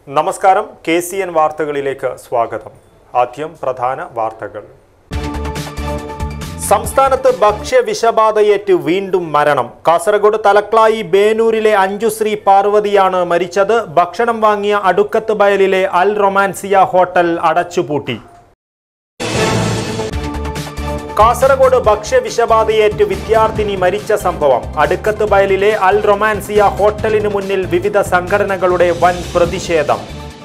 നമസ്കാരം K C N വാർത്തകളിലേക്ക് സ്വാഗതം ആദ്യം പ്രധാന വാർത്തകൾ സംസ്ഥാനത്ത് ഭക്ഷ്യവിഷബാധയേറ്റ് വീണ്ടും മരണം കാസർഗോഡ് തലക്ലായി ബേനൂരിലെ അഞ്ജുശ്രീ പാർവതിയാണ് മരിച്ചത് ഭക്ഷണം വാങ്ങിയ അടുക്കത്ത് ബയലിലെ അൽ റൊമാൻസിയ ഹോട്ടൽ അടച്ചുപൂട്ടി കാസർഗോഡ് ഭക്ഷ്യവിഷബാധയേറ്റ് വിദ്യാർത്ഥിനി മരിച്ച സംഭവം അടുക്കത്ത് ബയലിലെ അൽ റൊമാൻസിയ ഹോട്ടലിന് മുന്നിൽ വിവിധ സംഘടനകളുടെ വൻ പ്രതിഷേധം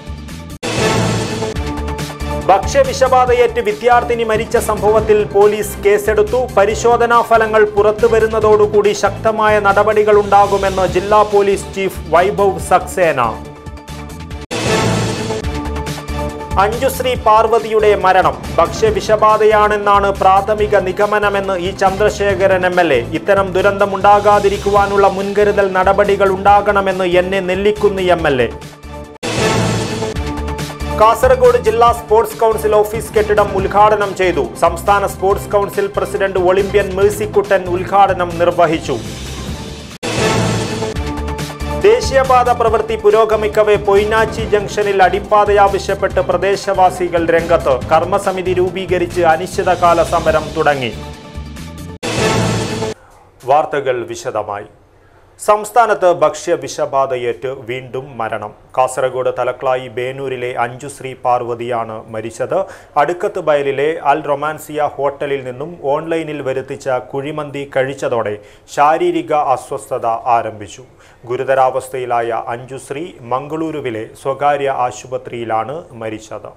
ഭക്ഷ്യവിഷബാധയേറ്റ് വിദ്യാർത്ഥിനി മരിച്ച സംഭവത്തിൽ പോലീസ് കേസെടുത്തു പരിശോധനാ ഫലങ്ങൾ പുറത്തുവരുന്നതോടുകൂടി ശക്തമായ നടപടികളുണ്ടാകുമെന്ന് ജില്ലാ പോലീസ് ചീഫ് വൈഭവ് സക്സേന അഞ്ജുശ്രീ പാർവതിയുടെ മരണം ഭക്ഷ്യവിഷബാധയാണെന്നാണ് പ്രാഥമിക നിഗമനമെന്ന് E Chandrasekharan M L A ഇത്തരം ദുരന്തമുണ്ടാകാതിരിക്കുവാനുള്ള മുൻകരുതൽ നടപടികൾ ഉണ്ടാകണമെന്ന് N A Nellikunnu M L A Kasaragod ജില്ലാ സ്പോർട്സ് കൗൺസിൽ ഓഫീസ് കെട്ടിടം ഉദ്ഘാടനം ചെയ്തു സംസ്ഥാന sports council president Olympian Mercykuttan ഉദ്ഘാടനം നിർവഹിച്ചു ദേശീയപാത പ്രവൃത്തി പുരോഗമിക്കവെ പൊയ്നാച്ചി ജംഗ്ഷനിൽ അടിപ്പാതയാവശ്യപ്പെട്ട് പ്രദേശവാസികൾ രംഗത്ത് കർമ്മസമിതി രൂപീകരിച്ച് അനിശ്ചിതകാല സമരം തുടങ്ങി വാർത്തകൾ വിശദമായി സംസ്ഥാനത്ത് ഭക്ഷ്യവിഷബാധയേറ്റ് വീണ്ടും മരണം കാസർഗോഡ് തലക്ലായി ബേനൂരിലെ അഞ്ജുശ്രീ പാർവതിയാണ് മരിച്ചത് അടുക്കത്ത് ബയലിലെ അൽ റൊമാൻസിയ ഹോട്ടലിൽ നിന്നും ഓൺലൈനിൽ വരുത്തിച്ച കുഴിമന്തി കഴിച്ചതോടെ ശാരീരിക അസ്വസ്ഥത ആരംഭിച്ചു ഗുരുതരാവസ്ഥയിലായ അഞ്ജുശ്രീ മംഗളൂരുവിലെ സ്വകാര്യ ആശുപത്രിയിലാണ് മരിച്ചത്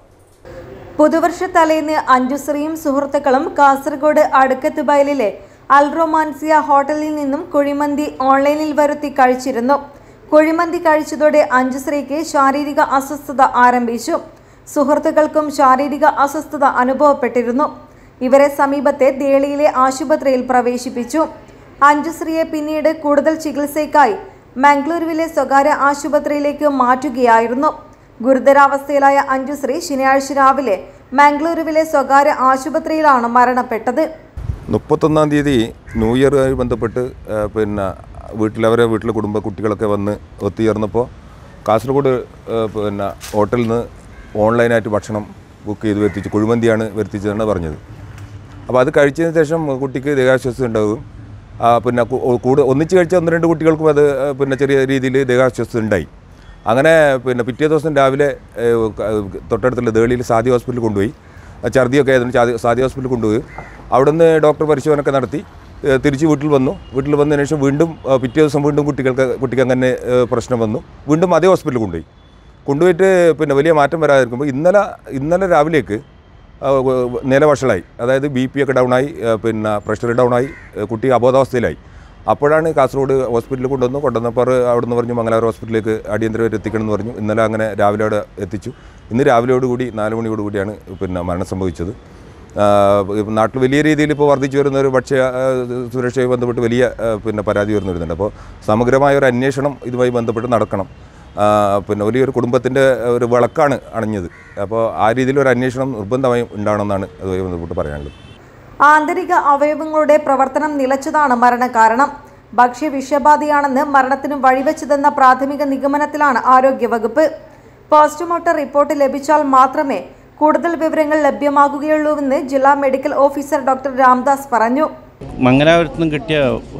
പുതുവർഷ തലേന്ന് അഞ്ജുശ്രീയും സുഹൃത്തുക്കളും കാസർഗോഡ് അടുക്കത്ത് ബയലിലെ അൽറൊമാൻസിയ ഹോട്ടലിൽ നിന്നും കുഴിമന്തി ഓൺലൈനിൽ വരുത്തി കഴിച്ചിരുന്നു കുഴിമന്തി കഴിച്ചതോടെ അഞ്ജുശ്രീക്ക് ശാരീരിക അസ്വസ്ഥത ആരംഭിച്ചു സുഹൃത്തുക്കൾക്കും ശാരീരിക അസ്വസ്ഥത അനുഭവപ്പെട്ടിരുന്നു ഇവരെ സമീപത്തെ ദേളിയിലെ ആശുപത്രിയിൽ പ്രവേശിപ്പിച്ചു അഞ്ജുശ്രീയെ പിന്നീട് കൂടുതൽ ചികിത്സയ്ക്കായി മംഗളൂരുവിലെ സ്വകാര്യ ആശുപത്രിയിലേക്ക് മാറ്റുകയായിരുന്നു ഗുരുതരാവസ്ഥയിലായ അഞ്ജുശ്രീ ശനിയാഴ്ച രാവിലെ മംഗളൂരുവിലെ സ്വകാര്യ ആശുപത്രിയിലാണ് മരണപ്പെട്ടത് മുപ്പത്തൊന്നാം തീയതി ന്യൂ ഇയറുമായി ബന്ധപ്പെട്ട് ആ, പിന്നെ വീട്ടിൽ അവരെ വീട്ടിലെ കുടുംബ കുട്ടികളൊക്കെ വന്ന് ഒത്തുചേർന്നപ്പോൾ കാസർഗോഡ് ആ, പിന്നെ ഹോട്ടലിൽ നിന്ന് ഓൺലൈനായിട്ട് ഭക്ഷണം ബുക്ക് ചെയ്ത് വരുത്തിച്ചു കുഴിമന്തിയാണ് വരുത്തിച്ചതെന്നാണ് പറഞ്ഞത് അപ്പോൾ അത് കഴിച്ചതിന് ശേഷം കുട്ടിക്ക് ദേഹാശ്വാസം ഉണ്ടാകും ആ, പിന്നെ കു- കൂടെ ഒന്നിച്ച് കഴിച്ച ഒന്ന് രണ്ട് കുട്ടികൾക്കും അത് ആ, പിന്നെ ചെറിയ രീതിയിൽ ദേഹാശ്വാസം ഉണ്ടായി അങ്ങനെ പിന്നെ പിറ്റേ ദിവസം രാവിലെ ഏ, ക- തൊട്ടടുത്തുള്ള ദേളിയിൽ സാദി ഹോസ്പിറ്റലിൽ കൊണ്ടുപോയി ആ ഛർദിയൊക്കെ ആയതുകൊണ്ട് സാദി സാദി ഹോസ്പിറ്റലിൽ കൊണ്ടുപോയി അവിടുന്ന് ഡോക്ടർ പരിശോധനയൊക്കെ നടത്തി ഏ, തിരിച്ച് വീട്ടിൽ വന്നു വീട്ടിൽ വന്നതിന് ശേഷം വീണ്ടും ആ, പിറ്റേ ദിവസം വീണ്ടും കുട്ടികൾക്ക് കുട്ടിക്ക് അങ്ങനെ ഏ, പ്രശ്നം വന്നു വീണ്ടും അതേ ഹോസ്പിറ്റലിൽ കൊണ്ടുപോയി കൊണ്ടുപോയിട്ട് പിന്നെ വലിയ മാറ്റം വരാതിരിക്കുമ്പോൾ ഇന്നലെ ഇന്നലെ രാവിലേക്ക് ആ, വ- വ- നില വഷളായി അതായത് ബി പി ഒക്കെ ഡൗണായി ആ, പിന്നെ പ്രഷർ ഡൗണായി ആ, കുട്ടി അബോധാവസ്ഥയിലായി അപ്പോഴാണ് കാസർഗോഡ് ഹോസ്പിറ്റലിൽ കൊണ്ടുവന്നു കൊണ്ടുവന്നപ്പോൾ അവിടെ നിന്ന് പറഞ്ഞു മംഗലാപുരം ഹോസ്പിറ്റലിലേക്ക് അടിയന്തരമായിട്ട് എത്തിക്കണം എന്ന് പറഞ്ഞു ഇന്നലെ അങ്ങനെ രാവിലെ അവിടെ എത്തിച്ചു ഇന്ന് രാവിലെയോടുകൂടി നാല് മണിയോടുകൂടിയാണ് പിന്നെ മരണം സംഭവിച്ചത് ആ, ഇപ്പം നാട്ടിൽ വലിയ രീതിയിൽ ഇപ്പോൾ വർദ്ധിച്ചു വരുന്ന ഒരു ഭക്ഷ്യ ആ, സുരക്ഷയുമായി ബന്ധപ്പെട്ട് വലിയ ആ, പിന്നെ പരാതി വരുന്നു വരുന്നുണ്ട് അപ്പോൾ സമഗ്രമായ ഒരു അന്വേഷണം ഇതുമായി ബന്ധപ്പെട്ട് നടക്കണം ആ, പിന്നെ വലിയൊരു കുടുംബത്തിൻ്റെ ഒരു വിളക്കാണ് അണഞ്ഞത് അപ്പോൾ ആ രീതിയിലൊരു അന്വേഷണം നിർബന്ധമായും ഉണ്ടാവണമെന്നാണ് അതുമായി ബന്ധപ്പെട്ട് പറയാനുള്ളത് ആന്തരിക അവയവങ്ങളുടെ പ്രവർത്തനം നിലച്ചതാണ് മരണകാരണം ഭക്ഷ്യ വിഷബാധയാണെന്ന് മരണത്തിന് വഴിവെച്ചതെന്ന പ്രാഥമിക നിഗമനത്തിലാണ് ആരോഗ്യവകുപ്പ് പോസ്റ്റ്മോർട്ടം റിപ്പോർട്ട് ലഭിച്ചാൽ മാത്രമേ കൂടുതൽ വിവരങ്ങൾ ലഭ്യമാകുകയുള്ളൂവെന്ന് ജില്ലാ മെഡിക്കൽ ഓഫീസർ ഡോക്ടർ രാംദാസ് പറഞ്ഞു മംഗലാപുരത്ത് നിന്ന് കിട്ടിയ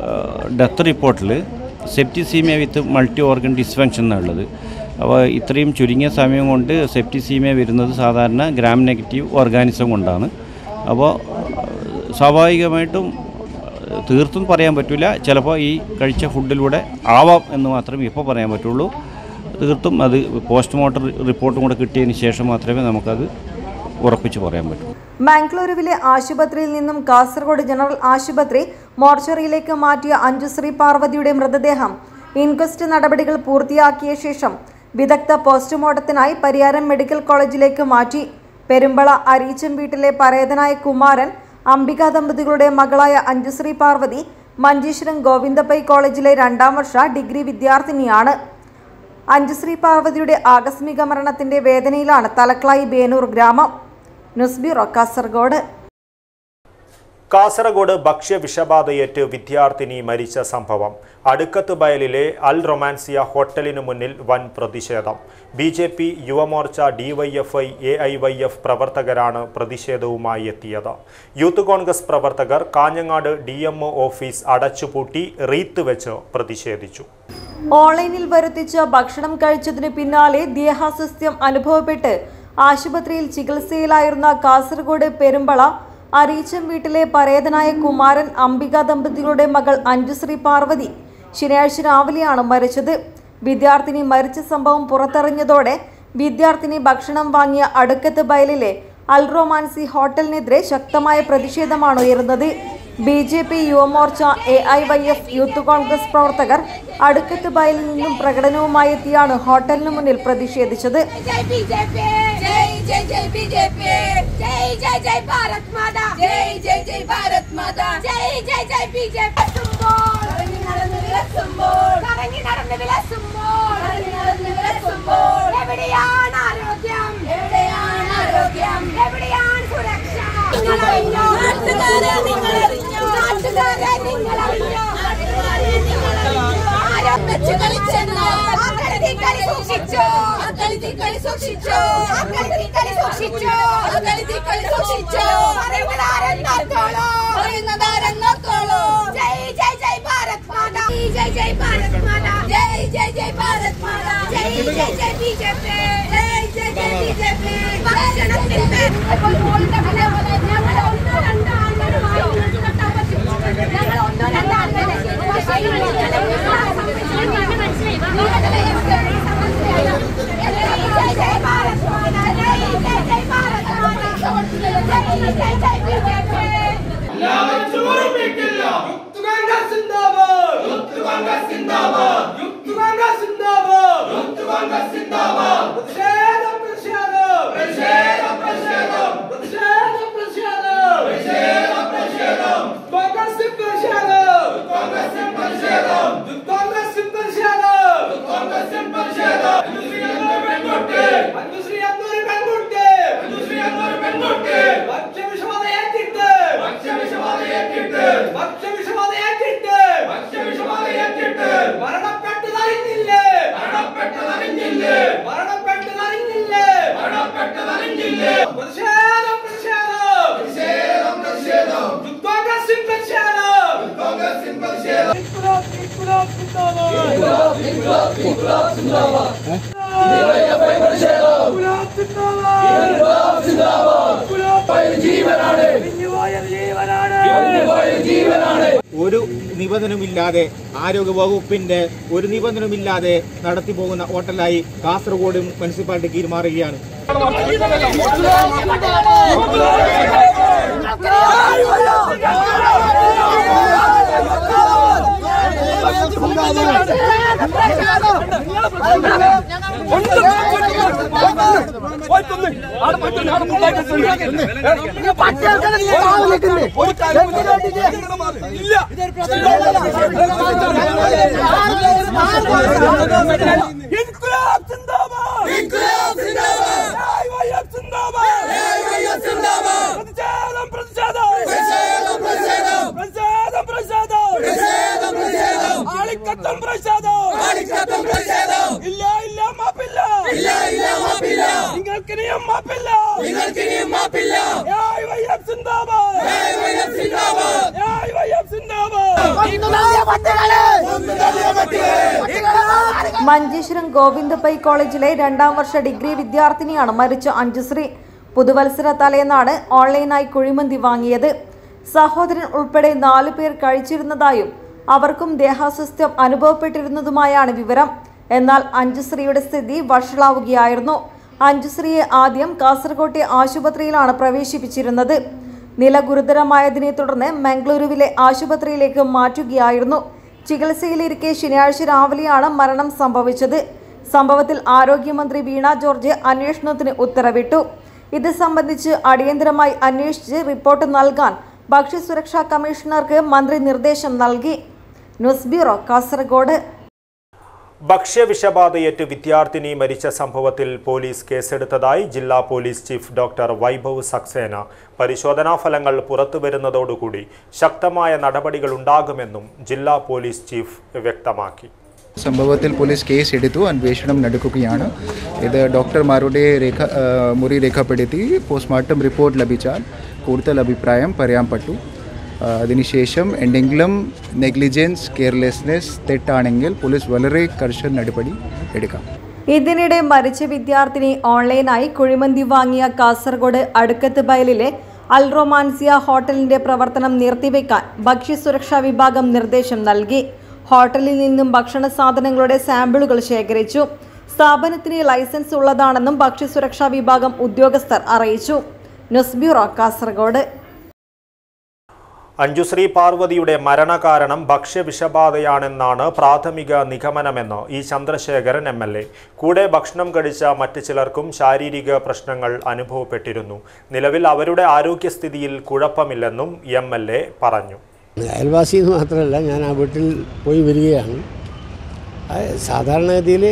ഡെത്ത് റിപ്പോർട്ടിൽ septicaemia with multi organ dysfunction എന്നുള്ളത് അപ്പോൾ ഇത്രയും ചുരുങ്ങിയ സമയം കൊണ്ട് സെപ്റ്റിസീമിയ വരുന്നത് സാധാരണ ഗ്രാം നെഗറ്റീവ് ഓർഗാനിസം കൊണ്ടാണ് അപ്പോൾ സ്വാഭാവികമായിട്ടും തീർത്തും പറയാൻ പറ്റില്ല ചിലപ്പോൾ ഈ കഴിച്ച ഫുഡിലൂടെ ആവാം എന്ന് മാത്രമേ ഇപ്പോൾ പറയാൻ പറ്റുള്ളൂ തീർത്തും അത് പോസ്റ്റ്മോർട്ടം റിപ്പോർട്ടും കൂടെ കിട്ടിയതിന് ശേഷം മാത്രമേ നമുക്കത് ഉറപ്പിച്ച് പറയാൻ പറ്റൂ മംഗളൂരുവിലെ ആശുപത്രിയിൽ നിന്നും കാസർഗോഡ് ജനറൽ ആശുപത്രി മോർച്ചറിയിലേക്ക് മാറ്റിയ അഞ്ജുശ്രീ പാർവതിയുടെ മൃതദേഹം ഇൻക്വസ്റ്റ് നടപടികൾ പൂർത്തിയാക്കിയ ശേഷം വിദഗ്ധ പോസ്റ്റ്മോർട്ടത്തിനായി പരിയാരം മെഡിക്കൽ കോളേജിലേക്ക് മാറ്റി പെരുമ്പള അരീച്ചം വീട്ടിലെ പരേതനായ കുമാരൻ അംബിക ദമ്പതികളുടെ മകളായ അഞ്ജുശ്രീ പാർവതി മഞ്ചേശ്വരം ഗോവിന്ദപ്പൈ കോളേജിലെ രണ്ടാം വർഷ ഡിഗ്രി വിദ്യാർത്ഥിനിയാണ് അഞ്ജുശ്രീ പാർവതിയുടെ ആകസ്മിക മരണത്തിന്റെ വേദനയിലാണ് തലക്ലായി ബേനൂർ ഗ്രാമം ന്യൂസ് ബ്യൂറോ കാസർഗോഡ് കാസർഗോഡ് ഭക്ഷ്യവിഷബാധയേറ്റ് വിദ്യാർത്ഥിനി മരിച്ച സംഭവം അടുക്കത്ത് ബയലിലെ അൽ റൊമാൻസിയ ഹോട്ടലിനു മുന്നിൽ വൻ പ്രതിഷേധം B J P Yuvamorcha DYFI A I Y F പ്രവർത്തകരാണ് പ്രതിഷേധവുമായി എത്തിയത് യൂത്ത് കോൺഗ്രസ് പ്രവർത്തകർ Kanhangad D M O office അടച്ചുപൂട്ടി റീത്ത് വെച്ച് പ്രതിഷേധിച്ചു ഓൺലൈനിൽ വരുത്തിച്ച ഭക്ഷണം കഴിച്ചതിന് പിന്നാലെ ദേഹാസ്വസ്ഥ്യം അനുഭവപ്പെട്ട് ആശുപത്രിയിൽ ചികിത്സയിലായിരുന്ന കാസർഗോഡ് പെരുമ്പള അരീച്ചം വീട്ടിലെ പരേതനായ കുമാരൻ അംബിക ദമ്പതികളുടെ മകൾ അഞ്ജുശ്രീ പാർവതി ശനിയാഴ്ച രാവിലെയാണ് മരിച്ചത് വിദ്യാർത്ഥിനി മരിച്ച സംഭവം പുറത്തറിഞ്ഞതോടെ വിദ്യാർത്ഥിനി ഭക്ഷണം വാങ്ങിയ അടുക്കത്ത് ബയലിലെ അൽറോമാൻസി ഹോട്ടലിനെതിരെ ശക്തമായ പ്രതിഷേധമാണ് ഉയർന്നത് B J P Yuvamorcha A I Y F youth Congress പ്രവർത്തകർ അടുക്കത്ത് ബയലിൽ നിന്നും പ്രകടനവുമായി എത്തിയാണ് ഹോട്ടലിന് മുന്നിൽ പ്രതിഷേധിച്ചത് जय बीजेपी जय जय जय बीजेपी जय जय जय भारत माता जय जय जय भारत माता जय जय जय बीजेपी സുമ്പോൾ കറങ്ങി നടന്ന് വിലസുമ്പോൾ കറങ്ങി നടന്ന് വിലസുമ്പോൾ കറങ്ങി നടന്ന് വിലസുമ്പോൾ എവിടെയാണ് ആരോഗ്യം എവിടെയാണ് ആരോഗ്യം എവിടെയാണ് സുരക്ഷ നിങ്ങളറിഞ്ഞോ നാട്ടുകാരെ നിങ്ങളറിഞ്ഞോ നാട്ടുകാരെ നിങ്ങളറിഞ്ഞോ നാട്ടുകാരെ നിങ്ങളറിഞ്ഞോ ആരോ വെച്ച് കളിച്ചെന്നോ ആ കളി കളി സൂക്ഷിച്ചോ ആ കളി കളി സൂക്ഷിച്ചോ ആ കളി കളി സൂക്ഷിച്ചോ ആ കളി കളി സൂക്ഷിച്ചോ പറയുന്നതാരെന്നോർത്തോളോ പറയുന്നതാരെന്നോർത്തോളോ ജയ് ജയ് ജയ് ഭാരത് മാതാ ജയ് ജയ് ഭാരത് മാതാ ജയ് ജയ് ജയ് ഭാരത് മാതാ ജയ് ജയ് ജയ് ബിജെപി ജയ് ജയ് ജയ് ബിജെപി ഭക്ഷണത്തിൽ ഇപ്പോൾ മോളുടെ പോലെ പോലെ ഞങ്ങൾ ഒന്നോ രണ്ടോ ആളുകളുമായി നിർത്താൻ പറ്റും ഞങ്ങൾ ഒന്നോ രണ്ടോ ആളുകളെ മരണപ്പെട്ടതറിഞ്ഞില്ലേ മരണപ്പെട്ടതറിഞ്ഞില്ലേ മരണപ്പെട്ടതറിഞ്ഞില്ലേ മരണപ്പെട്ടതറിഞ്ഞില്ലേ പ്രതിഷേധം പ്രതിഷേധം പ്രതിഷേധം പ്രതിഷേധം കോൺഗ്രസിൻ പ്രതിഷേധം കോൺഗ്രസിൻ പ്രതിഷേധം ഇൻകുലാബ് ഇൻകുലാബ് സിന്ദാബാദ് ഇൻകുലാബ് ഇൻകുലാബ് ഇൻകുലാബ് സിന്ദാബാദ് ഇൻകുലാബ് സിന്ദാബാദ് ഇൻകുലാബ് സിന്ദാബാദ് ഇൻകുലാബ് ജീവനാണ് പിന്നുപോയ ജീവനാണ് പിന്നുപോയ ജീവനാണ് ഒരു നിബന്ധനമില്ലാതെ ആരോഗ്യ വകുപ്പിന്റെ ഒരു നിബന്ധനമില്ലാതെ നടത്തി പോകുന്ന ഹോട്ടലായി കാസർഗോഡ് മുനിസിപ്പാലിറ്റി കീഴ്മാറുകയാണ് ഇൻകുലാബ് സിന്ദാബാദ് ഇൻകുലാബ് സിന്ദാബാദ് ഐവൈഎഫ് സിന്ദാബാദ് ഐവൈഎഫ് സിന്ദാബാദ് പ്രതിഷേധം പ്രതിഷേധം പ്രതിഷേധം പ്രതിഷേധം പ്രതിഷേധം പ്രതിഷേധം പ്രതിഷേധം ആളിക്കത്തം പ്രതിഷേധം ആളിക്കത്തം പ്രതിഷേധം ഇല്ല ഇല്ല മാപ്പില്ല ഇല്ല ഇല്ല മാപ്പില്ല നിങ്ങൾക്ക് ഇനിയും മാപ്പില്ല നിങ്ങൾക്ക് ഇനിയും മാപ്പില്ല ഐവൈഎഫ് സിന്ദാബാദ് ഐവൈഎഫ് സിന്ദാബാദ് ഐവൈഎഫ് സിന്ദാബാദ് മഞ്ചേശ്വരം ഗോവിന്ദ പൈ കോളേജിലെ രണ്ടാം വർഷ ഡിഗ്രി വിദ്യാർത്ഥിനിയാണ് മരിച്ച അഞ്ജുശ്രീ പുതുവത്സര തലേന്നാണ് ഓൺലൈനായി കുഴിമന്തി വാങ്ങിയത് സഹോദരൻ ഉൾപ്പെടെ നാലു പേർ കഴിച്ചിരുന്നതായും അവർക്കും ദേഹാസ്വസ്ഥ്യം അനുഭവപ്പെട്ടിരുന്നതുമായാണ് വിവരം എന്നാൽ അഞ്ജുശ്രീയുടെ സ്ഥിതി വഷളാവുകയായിരുന്നു അഞ്ജുശ്രീയെ ആദ്യം കാസർകോട്ടെ ആശുപത്രിയിലാണ് പ്രവേശിപ്പിച്ചിരുന്നത് നില ഗുരുതരമായതിനെ തുടർന്ന് മംഗളൂരുവിലെ ആശുപത്രിയിലേക്ക് മാറ്റുകയായിരുന്നു ചികിത്സയിലിരിക്കെ ശനിയാഴ്ച രാവിലെയാണ് മരണം സംഭവിച്ചത് സംഭവത്തിൽ ആരോഗ്യമന്ത്രി വീണ ജോർജ് അന്വേഷണത്തിന് ഉത്തരവിട്ടു ഇത് സംബന്ധിച്ച് അടിയന്തരമായി അന്വേഷിച്ച് റിപ്പോർട്ട് നൽകാൻ ഭക്ഷ്യസുരക്ഷാ കമ്മീഷണർക്ക് മന്ത്രി നിർദ്ദേശം നൽകി ന്യൂസ് ബ്യൂറോ കാസർഗോഡ് ഭക്ഷ്യവിഷബാധയേറ്റ് വിദ്യാർത്ഥിനി മരിച്ച സംഭവത്തിൽ പോലീസ് കേസെടുത്തതായി ജില്ലാ police chief doctor Vaibhav Saxena പരിശോധനാ ഫലങ്ങൾ പുറത്തുവരുന്നതോടുകൂടി ശക്തമായ നടപടികൾ ഉണ്ടാകുമെന്നും ജില്ലാ പോലീസ് ചീഫ് വ്യക്തമാക്കി സംഭവത്തിൽ പോലീസ് കേസ് എടുത്തു അന്വേഷണം നടക്കുകയാണ് ഇത് ഡോക്ടർമാരുടെ രേഖ ആ, മുറി രേഖപ്പെടുത്തി പോസ്റ്റ്മോർട്ടം റിപ്പോർട്ട് ലഭിച്ചാൽ കൂടുതൽ അഭിപ്രായം പറയാൻ പറ്റൂ ആ, അതിനുശേഷം എന്തെങ്കിലും നെഗ്ലിജൻസ് കെയർലെസ്നെസ് തെറ്റാണെങ്കിൽ പോലീസ് വളരെ കർശന നടപടി എടുക്കാം ഇതിനിടെ മരിച്ച വിദ്യാർത്ഥിനി ഓൺലൈനായി കുഴിമന്തി വാങ്ങിയ കാസർഗോഡ് അടുക്കത്ത് ബയലിലെ അൽ റൊമാൻസിയ ഹോട്ടലിന്റെ പ്രവർത്തനം നിർത്തിവെക്കാൻ ഭക്ഷ്യസുരക്ഷാ വിഭാഗം നിർദ്ദേശം നൽകി ഹോട്ടലിൽ നിന്നും ഭക്ഷണ സാധനങ്ങളുടെ സാമ്പിളുകൾ ശേഖരിച്ചു സ്ഥാപനത്തിന് ലൈസൻസ് ഉള്ളതാണെന്നും ഭക്ഷ്യസുരക്ഷാ വിഭാഗം ഉദ്യോഗസ്ഥർ അറിയിച്ചു ന്യൂസ് ബ്യൂറോ കാസർഗോഡ് അഞ്ജുശ്രീ പാർവതിയുടെ മരണകാരണം ഭക്ഷ്യവിഷബാധയാണെന്നാണ് പ്രാഥമിക നിഗമനമെന്ന് E Chandrasekharan M L A കൂടെ ഭക്ഷണം കഴിച്ച മറ്റ് ചിലർക്കും ശാരീരിക പ്രശ്നങ്ങൾ അനുഭവപ്പെട്ടിരുന്നു നിലവിൽ അവരുടെ ആരോഗ്യസ്ഥിതിയിൽ കുഴപ്പമില്ലെന്നും എം എൽ എ പറഞ്ഞു അയൽവാസി എന്ന് മാത്രമല്ല ഞാൻ ആ വീട്ടിൽ പോയി വരികയാണ് ആ, സാധാരണഗതിയിൽ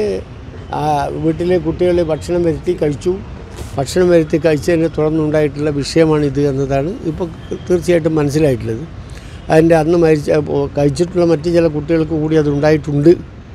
ആ വീട്ടിലെ കുട്ടികൾ ഭക്ഷണം വരുത്തി കഴിച്ചു ഭക്ഷണം വരുത്തി കഴിച്ചതിനെ തുടർന്നുണ്ടായിട്ടുള്ള വിഷയമാണിത് എന്നതാണ് ഇപ്പോൾ തീർച്ചയായിട്ടും മനസ്സിലായിട്ടുള്ളത് അതിൻ്റെ അന്ന് മരിച്ച ഓ, കഴിച്ചിട്ടുള്ള മറ്റ് ചില കുട്ടികൾക്ക് കൂടി അത് ഉണ്ടായിട്ടുണ്ട്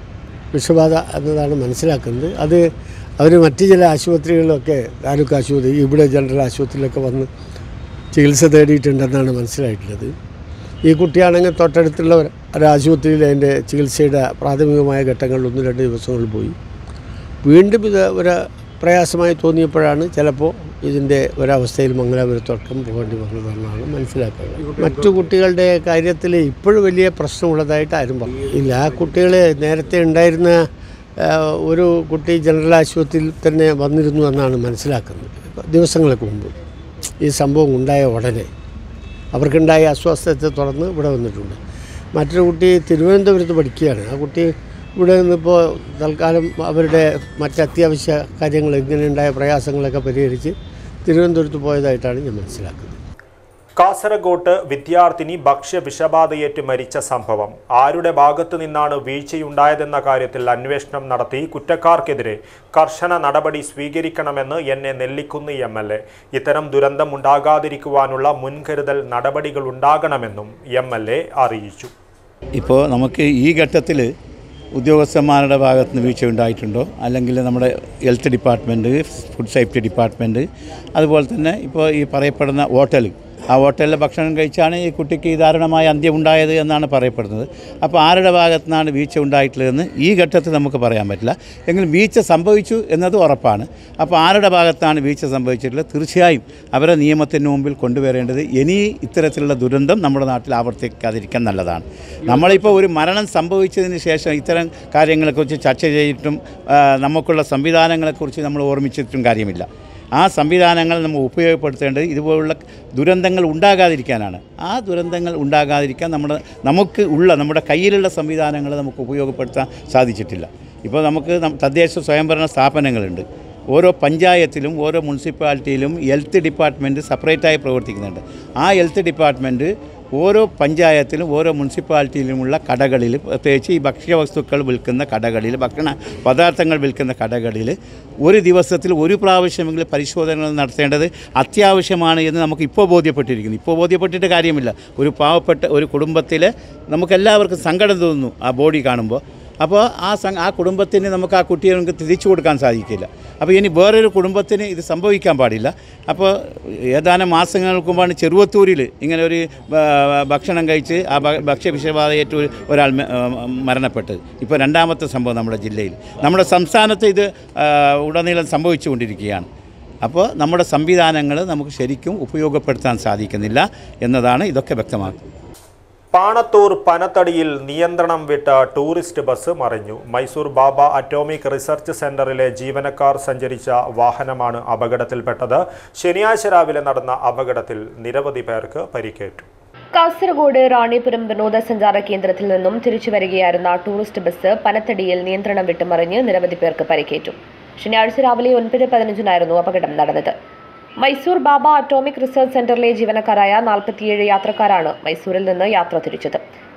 വിഷബാധ എന്നതാണ് മനസ്സിലാക്കുന്നത് അത് അവർ മറ്റ് ചില ആശുപത്രികളിലൊക്കെ താലൂക്ക് ആശുപത്രി ഇവിടെ ജനറൽ ആശുപത്രിയിലൊക്കെ വന്ന് ചികിത്സ തേടിയിട്ടുണ്ടെന്നാണ് മനസ്സിലായിട്ടുള്ളത് ഈ കുട്ടിയാണെങ്കിൽ തൊട്ടടുത്തുള്ള ഒരു ഒരു ആശുപത്രിയിൽ അതിൻ്റെ ചികിത്സയുടെ പ്രാഥമികമായ ഘട്ടങ്ങളിൽ ഒന്ന് രണ്ട് ദിവസങ്ങളിൽ പോയി വീണ്ടും ഇത് ഒരു പ്രയാസമായി തോന്നിയപ്പോഴാണ് ചിലപ്പോൾ ഇതിൻ്റെ ഒരവസ്ഥയിൽ മംഗലാപുരത്തോടക്കം പോകേണ്ടി വന്നതെന്നാണ് മനസ്സിലാക്കുന്നത് മറ്റു കുട്ടികളുടെ കാര്യത്തിൽ ഇപ്പോഴും വലിയ പ്രശ്നമുള്ളതായിട്ട് ആരും പറഞ്ഞു ഇല്ല ആ കുട്ടികൾ നേരത്തെ ഉണ്ടായിരുന്ന ആ, ഒരു കുട്ടി ജനറൽ ആശുപത്രിയിൽ തന്നെ വന്നിരുന്നു എന്നാണ് മനസ്സിലാക്കുന്നത് ദിവസങ്ങൾക്ക് മുമ്പ് ഈ സംഭവം ഉണ്ടായ ഉടനെ അവർക്കുണ്ടായ അസ്വസ്ഥത്തെ തുടർന്ന് ഇവിടെ വന്നിട്ടുണ്ട് മറ്റൊരു കുട്ടി തിരുവനന്തപുരത്ത് പഠിക്കുകയാണ് ആ കുട്ടി ഇവിടെ നിന്നിപ്പോൾ തൽക്കാലം അവരുടെ മറ്റ് അത്യാവശ്യ കാര്യങ്ങൾ ഇങ്ങനെയുണ്ടായ പ്രയാസങ്ങളൊക്കെ പരിഹരിച്ച് തിരുവനന്തപുരത്ത് പോയതായിട്ടാണ് ഞാൻ മനസ്സിലാക്കുന്നത് കാസർഗോട്ട് വിദ്യാർത്ഥിനി ഭക്ഷ്യവിഷബാധയേറ്റ് മരിച്ച സംഭവം ആരുടെ ഭാഗത്തു നിന്നാണ് വീഴ്ചയുണ്ടായതെന്ന കാര്യത്തിൽ അന്വേഷണം നടത്തി കുറ്റക്കാർക്കെതിരെ കർശന നടപടി സ്വീകരിക്കണമെന്ന് എന്നെ നെല്ലിക്കുന്ന് എം എൽ എ ഇത്തരം ദുരന്തം ഉണ്ടാകാതിരിക്കുവാനുള്ള മുൻകരുതൽ നടപടികൾ ഉണ്ടാകണമെന്നും എം എൽ എ അറിയിച്ചു ഇപ്പോൾ നമുക്ക് ഈ ഘട്ടത്തിൽ ഉദ്യോഗസ്ഥന്മാരുടെ ഭാഗത്ത് നിന്ന് വീഴ്ച ഉണ്ടായിട്ടുണ്ടോ അല്ലെങ്കിൽ നമ്മുടെ health department food safety department അതുപോലെ തന്നെ ഇപ്പോൾ ഈ പറയപ്പെടുന്ന ഹോട്ടൽ ആ ഹോട്ടലിലെ ഭക്ഷണം കഴിച്ചാണ് ഈ കുട്ടിക്ക് ഈ ദാരുണമായ അന്ത്യം ഉണ്ടായത് എന്നാണ് പറയപ്പെടുന്നത് അപ്പോൾ ആരുടെ ഭാഗത്തു നിന്നാണ് വീഴ്ച ഉണ്ടായിട്ടുള്ളതെന്ന് ഈ ഘട്ടത്തിൽ നമുക്ക് പറയാൻ പറ്റില്ല എങ്കിലും വീഴ്ച സംഭവിച്ചു എന്നത് ഉറപ്പാണ് അപ്പോൾ ആരുടെ ഭാഗത്താണ് വീഴ്ച സംഭവിച്ചിട്ടുള്ളത് തീർച്ചയായും അവരെ നിയമത്തിന് മുമ്പിൽ കൊണ്ടുവരേണ്ടത് ഇനി ഇത്തരത്തിലുള്ള ദുരന്തം നമ്മുടെ നാട്ടിൽ ആവർത്തിക്കാതിരിക്കാൻ നല്ലതാണ് നമ്മളിപ്പോൾ ഒരു മരണം സംഭവിച്ചതിന് ശേഷം ഇത്തരം കാര്യങ്ങളെക്കുറിച്ച് ചർച്ച ചെയ്തിട്ടും ആ, നമുക്കുള്ള സംവിധാനങ്ങളെക്കുറിച്ച് നമ്മൾ ഓർമ്മിച്ചിട്ടും കാര്യമില്ല ആ സംവിധാനങ്ങൾ നമ്മൾ ഉപയോഗപ്പെടുത്തേണ്ടത് ഇതുപോലുള്ള ദുരന്തങ്ങൾ ഉണ്ടാകാതിരിക്കാനാണ് ആ ദുരന്തങ്ങൾ ഉണ്ടാകാതിരിക്കാൻ നമ്മുടെ നമുക്ക് ഉള്ള നമ്മുടെ കയ്യിലുള്ള സംവിധാനങ്ങൾ നമുക്ക് ഉപയോഗപ്പെടുത്താൻ സാധിച്ചിട്ടില്ല ഇപ്പോൾ നമുക്ക് നം- തദ്ദേശ സ്വയംഭരണ സ്ഥാപനങ്ങളുണ്ട് ഓരോ പഞ്ചായത്തിലും ഓരോ മുനിസിപ്പാലിറ്റിയിലും ഹെൽത്ത് ഡിപ്പാർട്ട്മെൻറ്റ് സെപ്പറേറ്റായി പ്രവർത്തിക്കുന്നുണ്ട് ആ ഹെൽത്ത് ഡിപ്പാർട്ട്മെൻറ്റ് ഓരോ പഞ്ചായത്തിലും ഓരോ മുനിസിപ്പാലിറ്റിയിലുമുള്ള കടകളിൽ പ്രത്യേകിച്ച് ഈ ഭക്ഷ്യവസ്തുക്കൾ വിൽക്കുന്ന കടകളിൽ ഭക്ഷണ പദാർത്ഥങ്ങൾ വിൽക്കുന്ന കടകളിൽ ഒരു ദിവസത്തിൽ ഒരു പ്രാവശ്യമെങ്കിലും പരിശോധനകൾ നടത്തേണ്ടത് അത്യാവശ്യമാണ് എന്ന് നമുക്ക് ഇപ്പോൾ ബോധ്യപ്പെട്ടിരിക്കുന്നു ഇപ്പോൾ ബോധ്യപ്പെട്ടിട്ട് കാര്യമില്ല ഒരു പാവപ്പെട്ട ഒരു കുടുംബത്തിൽ നമുക്കെല്ലാവർക്കും സങ്കടം തോന്നുന്നു ആ ബോഡി കാണുമ്പോൾ അപ്പോൾ ആ സം ആ കുടുംബത്തിന് നമുക്ക് ആ കുട്ടിയെ നമുക്ക് തിരിച്ചു കൊടുക്കാൻ സാധിക്കില്ല അപ്പോൾ ഇനി വേറൊരു കുടുംബത്തിന് ഇത് സംഭവിക്കാൻ പാടില്ല അപ്പോൾ ഏതാനും മാസങ്ങൾക്ക് മുമ്പാണ് ചെറുവത്തൂരിൽ ഇങ്ങനെ ഒരു ആ, ഭക്ഷണം കഴിച്ച് ആ ഭ- ഭക്ഷ്യവിഷബാധയേറ്റ് ഒരു- ഒരാൾ മ- ആ, മരണപ്പെട്ടത് ഇപ്പോൾ രണ്ടാമത്തെ സംഭവം നമ്മുടെ ജില്ലയിൽ നമ്മുടെ സംസ്ഥാനത്ത് ഇത് ആ, ഉടനീളം സംഭവിച്ചുകൊണ്ടിരിക്കുകയാണ് അപ്പോൾ നമ്മുടെ സംവിധാനങ്ങൾ നമുക്ക് ശരിക്കും ഉപയോഗപ്പെടുത്താൻ സാധിക്കുന്നില്ല എന്നതാണ് ഇതൊക്കെ വ്യക്തമാക്കുന്നത് പാണത്തൂർ പനത്തടിയിൽ നിയന്ത്രണം വിട്ട ടൂറിസ്റ്റ് ബസ് മറിഞ്ഞു മൈസൂർ ബാബ അറ്റോമിക് റിസർച്ച് സെന്ററിലെ ജീവനക്കാർ സഞ്ചരിച്ച വാഹനമാണ് അപകടത്തിൽപ്പെട്ടത് ശനിയാഴ്ച രാവിലെ നടന്ന അപകടത്തിൽ നിരവധി പേർക്ക് പരിക്കേറ്റു കാസർഗോഡ് റാണിപുരം വിനോദസഞ്ചാര കേന്ദ്രത്തിൽ നിന്നും തിരിച്ചു വരികയായിരുന്ന ടൂറിസ്റ്റ് ബസ് പനത്തടിയിൽ നിയന്ത്രണം വിട്ടുമറിഞ്ഞ് നിരവധി പേർക്ക് പരിക്കേറ്റു ശനിയാഴ്ച രാവിലെ ഒൻപത് പതിനഞ്ചിനായിരുന്നു അപകടം നടന്നത് മൈസൂർ ബാബ അറ്റോമിക് റിസർച്ച് സെന്ററിലെ ജീവനക്കാരായ നാൽപ്പത്തിയേഴ് യാത്രക്കാരാണ് മൈസൂരിൽ നിന്ന് യാത്ര തിരിച്ചത്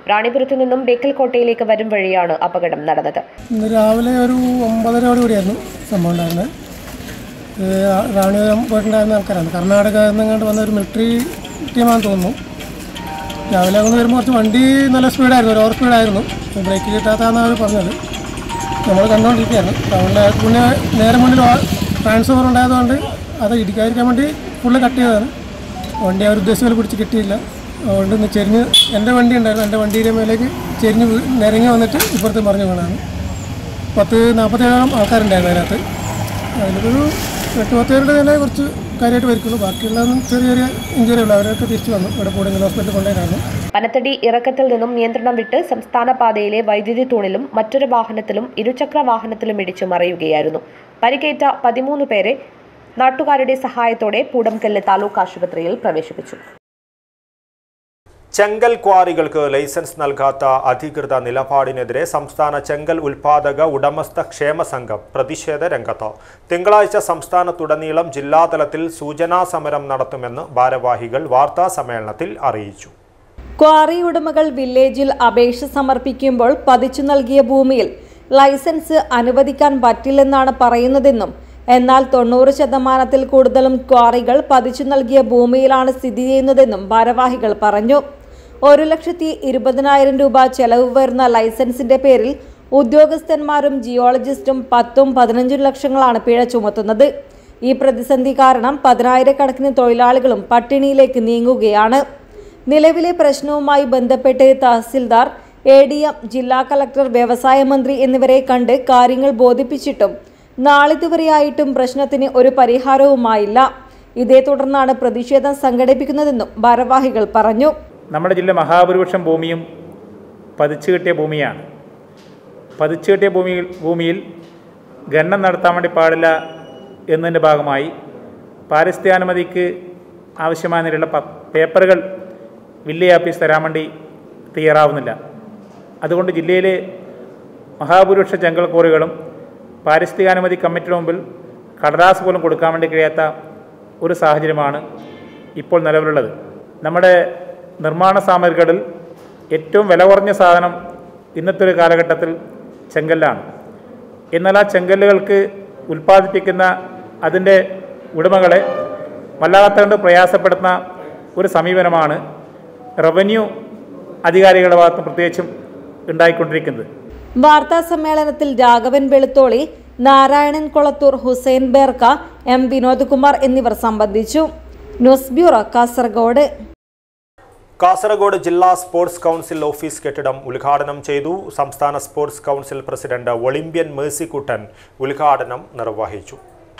റാണിപുരത്തു നിന്നും ബേക്കൽ കോട്ടയിലേക്ക് വരും വഴിയാണ് അപകടം നടന്നത് ഇന്ന് രാവിലെ ഒരു ഒമ്പതരയോട് കൂടിയായിരുന്നു സംഭവം ഉണ്ടായിരുന്നത് ഇത് റാണിപുരം പോയിട്ടുണ്ടായിരുന്ന ആൾക്കാരാണ് കർണാടക നിന്നങ്ങോട്ട് വന്ന ഒരു മിലിറ്ററി ടീമാണെന്ന് തോന്നുന്നു രാവിലെ അങ്ങ് വരുമ്പോൾ കുറച്ച് വണ്ടി നല്ല സ്പീഡായിരുന്നു ഒരു ഓവർ സ്പീഡായിരുന്നു ബ്രേക്ക് കിട്ടാത്തതാണ് അവർ പറഞ്ഞത് നമ്മൾ കണ്ടുകൊണ്ടിരിക്കുകയായിരുന്നു അതുകൊണ്ട് പിന്നെ നേരെ മുന്നിൽ ട്രാൻസ്ഫോമർ ഉണ്ടായതുകൊണ്ട് അത് ഇടിക്കാതിരിക്കാൻ വേണ്ടി ഫുള്ള് കട്ട് ചെയ്തതാണ് വണ്ടി അവർ ഉദ്ദേശിച്ച പോലെ പിടിച്ച് കിട്ടിയില്ല അതുകൊണ്ട് ഇന്ന് ചെരിഞ്ഞ് എൻ്റെ വണ്ടി ഉണ്ടായിരുന്നു എൻ്റെ വണ്ടിയുടെ മേലേക്ക് ചെരിഞ്ഞ് വീ- നിരങ്ങി വന്നിട്ട് ഇപ്പുറത്ത് മറിഞ്ഞു വീണാണ് പത്ത് നാൽപ്പത്തേഴോളം ആൾക്കാരുണ്ടായിരുന്നു അതിനകത്ത് അതിലൊരു എട്ട് പത്ത് പേരുടെ തന്നെ കുറച്ച് കാര്യമായിട്ട് വരിക്കുള്ളൂ ബാക്കിയുള്ളതൊന്നും ചെറിയ ചെറിയ ഇഞ്ചുറി ഉള്ളൂ അവരൊക്കെ തിരിച്ചു വന്നു ഇവിടെ കൂടെങ്കിലും ഹോസ്പിറ്റലിൽ കൊണ്ടുപോയിരുന്നു പനത്തടി ഇറക്കത്തിൽ നിന്നും നിയന്ത്രണം വിട്ട് സംസ്ഥാന പാതയിലെ വൈദ്യുതി തൂണിലും മറ്റൊരു വാഹനത്തിലും ഇരുചക്ര വാഹനത്തിലും ഇടിച്ചു മറിയുകയായിരുന്നു പരിക്കേറ്റ പതിമൂന്ന് പേരെ നാട്ടുകാരുടെ സഹായത്തോടെ പൂടംകല്ല് താലൂക്ക് ആശുപത്രിയിൽ പ്രവേശിപ്പിച്ചു ചെങ്കൽ ക്വാറികൾക്ക് ലൈസൻസ് നൽകാത്ത അധികൃത നിലപാടിനെതിരെ സംസ്ഥാന ചെങ്കൽ ഉൽപാദക ഉടമസ്ഥ ക്ഷേമ സംഘം പ്രതിഷേധ രംഗത്ത് തിങ്കളാഴ്ച സംസ്ഥാനത്തുടനീളം ജില്ലാതലത്തിൽ സൂചനാ സമരം നടത്തുമെന്ന് ഭാരവാഹികൾ വാർത്താ സമ്മേളനത്തിൽ അറിയിച്ചു ക്വാറി ഉടമകൾ വില്ലേജിൽ അപേക്ഷ സമർപ്പിക്കുമ്പോൾ പതിച്ചു നൽകിയ ഭൂമിയിൽ ലൈസൻസ് അനുവദിക്കാൻ പറ്റില്ലെന്നാണ് പറയുന്നതെന്നും എന്നാൽ തൊണ്ണൂറ് ശതമാനത്തിൽ കൂടുതലും ക്വാറികൾ പതിച്ചു നൽകിയ ഭൂമിയിലാണ് സ്ഥിതി ചെയ്യുന്നതെന്നും ഭാരവാഹികൾ പറഞ്ഞു ഒരു ലക്ഷത്തി ഇരുപതിനായിരം രൂപ ചെലവ് വരുന്ന ലൈസൻസിന്റെ പേരിൽ ഉദ്യോഗസ്ഥന്മാരും ജിയോളജിസ്റ്റും പത്തും പതിനഞ്ചും ലക്ഷങ്ങളാണ് പിഴ ചുമത്തുന്നത് ഈ പ്രതിസന്ധി കാരണം പതിനായിരക്കണക്കിന് തൊഴിലാളികളും പട്ടിണിയിലേക്ക് നീങ്ങുകയാണ് നിലവിലെ പ്രശ്നവുമായി ബന്ധപ്പെട്ട് തഹസിൽദാർ എ ഡി എം ജില്ലാ കളക്ടർ വ്യവസായ മന്ത്രി എന്നിവരെ കണ്ട് കാര്യങ്ങൾ ബോധിപ്പിച്ചിട്ടും നാളിതുവരെയായിട്ടും പ്രശ്നത്തിന് ഒരു പരിഹാരവുമായില്ല ഇതേ തുടർന്നാണ് പ്രതിഷേധം സംഘടിപ്പിക്കുന്നതെന്നും ഭാരവാഹികൾ പറഞ്ഞു നമ്മുടെ ജില്ല മഹാഭൂരിപക്ഷം ഭൂമിയും പതിച്ചു കിട്ടിയ ഭൂമിയാണ് പതിച്ചു കിട്ടിയ ഭൂമിയിൽ ഭൂമിയിൽ ഖനനം നടത്താൻ വേണ്ടി പാടില്ല എന്നതിൻ്റെ ഭാഗമായി പാരിസ്ഥിതികാനുമതിക്ക് ആവശ്യമായ നിലയിലുള്ള പ- പേപ്പറുകൾ വില്ലേജ് ഓഫീസ് തരാൻ വേണ്ടി തയ്യാറാവുന്നില്ല അതുകൊണ്ട് ജില്ലയിലെ മഹാഭൂരിപക്ഷ ജംഗൽ കോറികളും പാരിസ്ഥിതികാനുമതി കമ്മിറ്റിയുടെ മുമ്പിൽ കടലാസ് പോലും കൊടുക്കാൻ വേണ്ടി കഴിയാത്ത ഒരു സാഹചര്യമാണ് ഇപ്പോൾ നിലവിലുള്ളത് നമ്മുടെ നിർമ്മാണ സാമഗ്രികളിൽ ഏറ്റവും വില കുറഞ്ഞ സാധനം ഇന്നത്തെ ഒരു കാലഘട്ടത്തിൽ ചെങ്കല്ലാണ് എന്നാൽ ആ ചെങ്കല്ലുകൾക്ക് ഉൽപ്പാദിപ്പിക്കുന്ന അതിൻ്റെ ഉടമകളെ വല്ലാത്ത കണ്ട് പ്രയാസപ്പെടുത്തുന്ന ഒരു സമീപനമാണ് റവന്യൂ അധികാരികളുടെ ഭാഗത്ത് പ്രത്യേകിച്ചും ഉണ്ടായിക്കൊണ്ടിരിക്കുന്നത് വാർത്താ സമ്മേളനത്തിൽ രാഘവൻ വെളുത്തോളി നാരായണൻ കൊളത്തൂർ ഹുസൈൻ ബേർക്ക എം വിനോദ്കുമാർ എന്നിവർ സംബന്ധിച്ചു ന്യൂസ് ബ്യൂറോ കാസർഗോഡ് കാസർഗോഡ് ജില്ലാ സ്പോർട്സ് കൗൺസിൽ ഓഫീസ് കെട്ടിടം ഉദ്ഘാടനം ചെയ്തു സംസ്ഥാന sports council president Olympian Mercykuttan ഉദ്ഘാടനം നിർവഹിച്ചു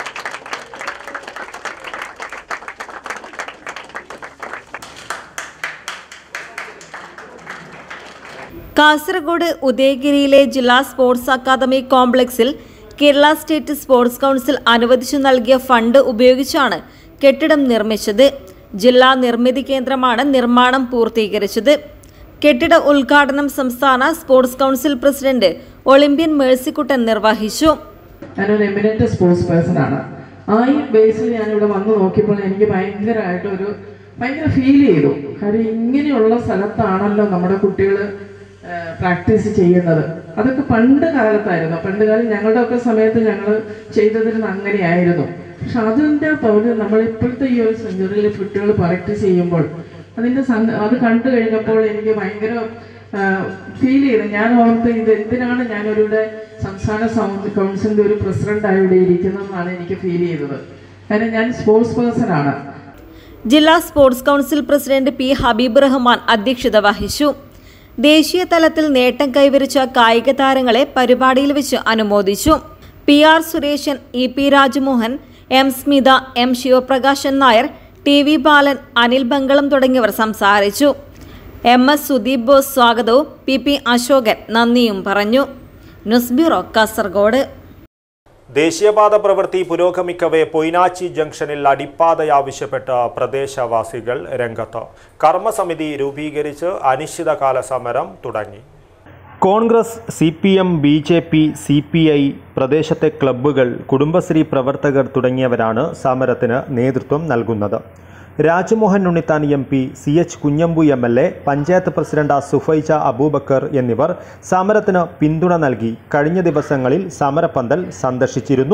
കാസർഗോഡ് ഉദയഗിരിയിലെ ജില്ലാ സ്പോർട്സ് അക്കാദമി കോംപ്ലക്സിൽ കേരള സ്റ്റേറ്റ് സ്പോർട്സ് കൗൺസിൽ അനുവദിച്ചു നൽകിയ ഫണ്ട് ഉപയോഗിച്ചാണ് കെട്ടിടം നിർമ്മിച്ചത് ജില്ലാ നിർമ്മിതി കേന്ദ്രമാണ് നിർമ്മാണം പൂർത്തീകരിച്ചത് കെട്ടിട ഉദ്ഘാടനം സംസ്ഥാന sports council president Olympian Mercykuttan നിർവഹിച്ചു ഞാനൊരു എമിനൻ്റ് സ്പോർട്സ് പേഴ്സൺ ആണ് ആ ഈ ബേസിൽ ഞാനിവിടെ വന്ന് നോക്കിയപ്പോൾ എനിക്ക് ഭയങ്കരമായിട്ട് ഒരു ഭയങ്കര ഫീൽ ചെയ്തു കാര്യം ഇങ്ങനെയുള്ള സ്ഥലത്താണല്ലോ നമ്മുടെ കുട്ടികൾ പ്രാക്ടീസ് ചെയ്യുന്നത് അതൊക്കെ പണ്ട് കാലത്തായിരുന്നു പണ്ട് കാലം ഞങ്ങളുടെ ഒക്കെ സമയത്ത് ഞങ്ങൾ ചെയ്തതിന് അങ്ങനെയായിരുന്നു പക്ഷെ അതിൻ്റെ പകുതി നമ്മൾ ഇപ്പോഴത്തെ ഈ ഒരു സെഞ്ചുറിയിൽ കുട്ടികൾ പ്രാക്ടീസ് ചെയ്യുമ്പോൾ അതിൻ്റെ സന്ദ- അത് കണ്ടു കഴിഞ്ഞപ്പോൾ എനിക്ക് ഭയങ്കര ഫീൽ ചെയ്തു ഞാൻ ഓർത്ത് ഇത് എന്തിനാണ് ഞാനൊരുടെ സംസ്ഥാന സൗ- കൗൺസിലിൻ്റെ ഒരു പ്രസിഡൻ്റായി ഇവിടെ ഇരിക്കുന്നതെന്നാണ് എനിക്ക് ഫീൽ ചെയ്തത് കാരണം ഞാൻ സ്പോർട്സ് പേഴ്സൺ ആണ് ജില്ലാ sports council president P Habeeb Rahman അധ്യക്ഷത വഹിച്ചു ദേശീയ തലത്തിൽ നേട്ടം കൈവരിച്ച കായിക താരങ്ങളെ പരിപാടിയിൽ വെച്ച് അനുമോദിച്ചു P R Sureshan E P Rajmohan M Smitha M Sivaprakashan Nair T V Balan Anil Bangalam തുടങ്ങിയവർ സംസാരിച്ചു എം എസ് സുദീപ് ബോസ് സ്വാഗതവും പി പി അശോകൻ നന്ദിയും പറഞ്ഞു ന്യൂസ് ബ്യൂറോ കാസർഗോഡ് ദേശീയപാത പ്രവൃത്തി പുരോഗമിക്കവേ പൊയ്നാച്ചി ജംഗ്ഷനിൽ അടിപ്പാതയാവശ്യപ്പെട്ട പ്രദേശവാസികൾ രംഗത്ത് കർമ്മസമിതി രൂപീകരിച്ച് അനിശ്ചിതകാല സമരം തുടങ്ങി Congress C P M B J P C P I പ്രദേശത്തെ ക്ലബ്ബുകൾ കുടുംബശ്രീ പ്രവർത്തകർ തുടങ്ങിയവരാണ് സമരത്തിന് നേതൃത്വം നൽകുന്നത് Rajmohan Unnithan M P C H Kunhambu M L A panchayat president Sufaija Aboobacker എന്നിവർ സമരത്തിന് പിന്തുണ നൽകി കഴിഞ്ഞ ദിവസങ്ങളിൽ സമരപ്പന്തൽ സന്ദർശിച്ചിരുന്നു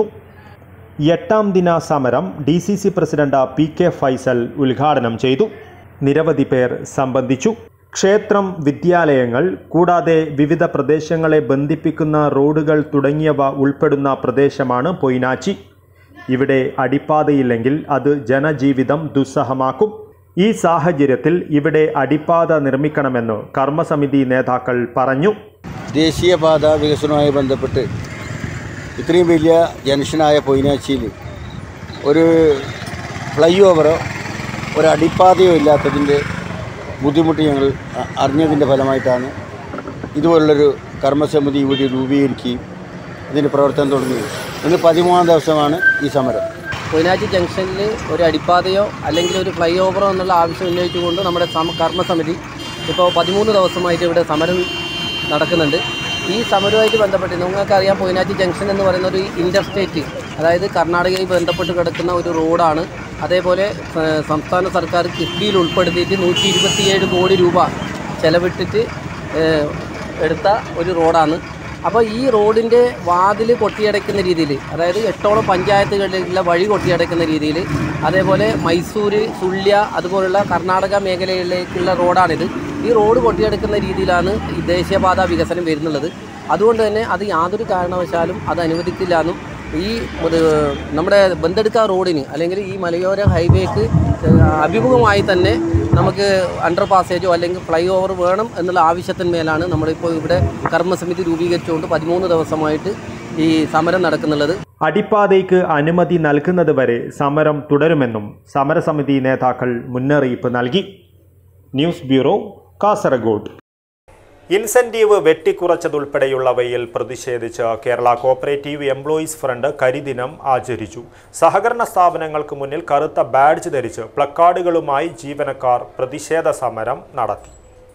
എട്ടാം ദിന സമരം D C C president P K Faisal ഉദ്ഘാടനം ചെയ്തു നിരവധി പേർ സംബന്ധിച്ചു ക്ഷേത്രം വിദ്യാലയങ്ങൾ കൂടാതെ വിവിധ പ്രദേശങ്ങളെ ബന്ധിപ്പിക്കുന്ന റോഡുകൾ തുടങ്ങിയവ ഉൾപ്പെടുന്ന പ്രദേശമാണ് പൊയ്നാച്ചി ഇവിടെ അടിപ്പാതയില്ലെങ്കിൽ അത് ജനജീവിതം ദുസ്സഹമാക്കും ഈ സാഹചര്യത്തിൽ ഇവിടെ അടിപ്പാത നിർമ്മിക്കണമെന്ന് കർമ്മസമിതി നേതാക്കൾ പറഞ്ഞു ദേശീയപാത വികസനവുമായി ബന്ധപ്പെട്ട് ഇത്രയും വലിയ ജംഗ്ഷനായ പൊയിനാച്ചിയിൽ ഒരു ഫ്ലൈ ഓവറോ ഒരു അടിപ്പാതയോ ഇല്ലാത്തതിൻ്റെ ബുദ്ധിമുട്ട് ഞങ്ങൾ അ- അറിഞ്ഞതിൻ്റെ ഫലമായിട്ടാണ് ഇതുപോലുള്ളൊരു കർമ്മസമിതി ഇവിടെ രൂപീകരിക്കുകയും ഇതിൻ്റെ പ്രവർത്തനം തുടങ്ങുകയും ഇന്ന് പതിമൂന്നാം ദിവസമാണ് ഈ സമരം പൊയിനാച്ചി ജംഗ്ഷനിൽ ഒരു അടിപ്പാതയോ അല്ലെങ്കിൽ ഒരു ഫ്ലൈ ഓവറോ എന്നുള്ള ആവശ്യം ഉന്നയിച്ചുകൊണ്ട് നമ്മുടെ സമ കർമ്മസമിതി ഇപ്പോൾ പതിമൂന്ന് ദിവസമായിട്ട് ഇവിടെ സമരം നടക്കുന്നുണ്ട് ഈ സമരവുമായിട്ട് ബന്ധപ്പെട്ട് നിങ്ങൾക്കറിയാം പൊയിനാച്ചി ജംഗ്ഷൻ എന്ന് പറയുന്ന ഒരു ഇൻ്റർസ്റ്റേറ്റ് അതായത് കർണാടകയിൽ ബന്ധപ്പെട്ട് കിടക്കുന്ന ഒരു റോഡാണ് അതേപോലെ ഏഹ്, സംസ്ഥാന സർക്കാർ കിഫ്ബിയിൽ ഉൾപ്പെടുത്തിയിട്ട് നൂറ്റി ഇരുപത്തിയേഴ് കോടി രൂപ ചെലവിട്ടിട്ട് ഏഹ്, എടുത്ത ഒരു റോഡാണ് അപ്പോൾ ഈ റോഡിൻ്റെ വാതിൽ കൊട്ടിയടയ്ക്കുന്ന രീതിയിൽ അതായത് എട്ടോളം പഞ്ചായത്തുകളിലുള്ള വഴി കൊട്ടിയടയ്ക്കുന്ന രീതിയിൽ അതേപോലെ മൈസൂർ സുള്യ അതുപോലുള്ള കർണാടക മേഖലയിലേക്കുള്ള റോഡാണിത് ഈ റോഡ് കൊട്ടിയടക്കുന്ന രീതിയിലാണ് ഈ ദേശീയപാത വികസനം വരുന്നുള്ളത് അതുകൊണ്ട് തന്നെ അത് യാതൊരു കാരണവശാലും അത് അനുവദിക്കില്ല എന്നും ഈ ഒരു നമ്മുടെ ബന്തെടുക്ക റോഡിന് അല്ലെങ്കിൽ ഈ മലയോര ഹൈവേക്ക് അഭിമുഖമായി തന്നെ നമുക്ക് അണ്ടർ പാസേജോ അല്ലെങ്കിൽ ഫ്ലൈ ഓവർ വേണം എന്നുള്ള ആവശ്യത്തിന്മേലാണ് നമ്മളിപ്പോൾ ഇവിടെ കർമ്മസമിതി രൂപീകരിച്ചുകൊണ്ട് പതിമൂന്ന് ദിവസമായിട്ട് ഈ സമരം നടക്കുന്നുള്ളത് അടിപ്പാതയ്ക്ക് അനുമതി നൽകുന്നതുവരെ സമരം തുടരുമെന്നും സമരസമിതി നേതാക്കൾ മുന്നറിയിപ്പ് നൽകി ന്യൂസ് ബ്യൂറോ കാസർഗോഡ് ഇൻസെന്റീവ് വെട്ടിക്കുറച്ചതുൾപ്പെടെയുള്ളവയിൽ പ്രതിഷേധിച്ച് കേരള കോപ്പറേറ്റീവ് എംപ്ലോയീസ് ഫ്രണ്ട് കരിദിനം ആചരിച്ചു സഹകരണ സ്ഥാപനങ്ങൾക്ക് മുന്നിൽ കറുത്ത ബാഡ്ജ് ധരിച്ച് പ്ലക്കാർഡുകളുമായി ജീവനക്കാർ പ്രതിഷേധ സമരം നടത്തി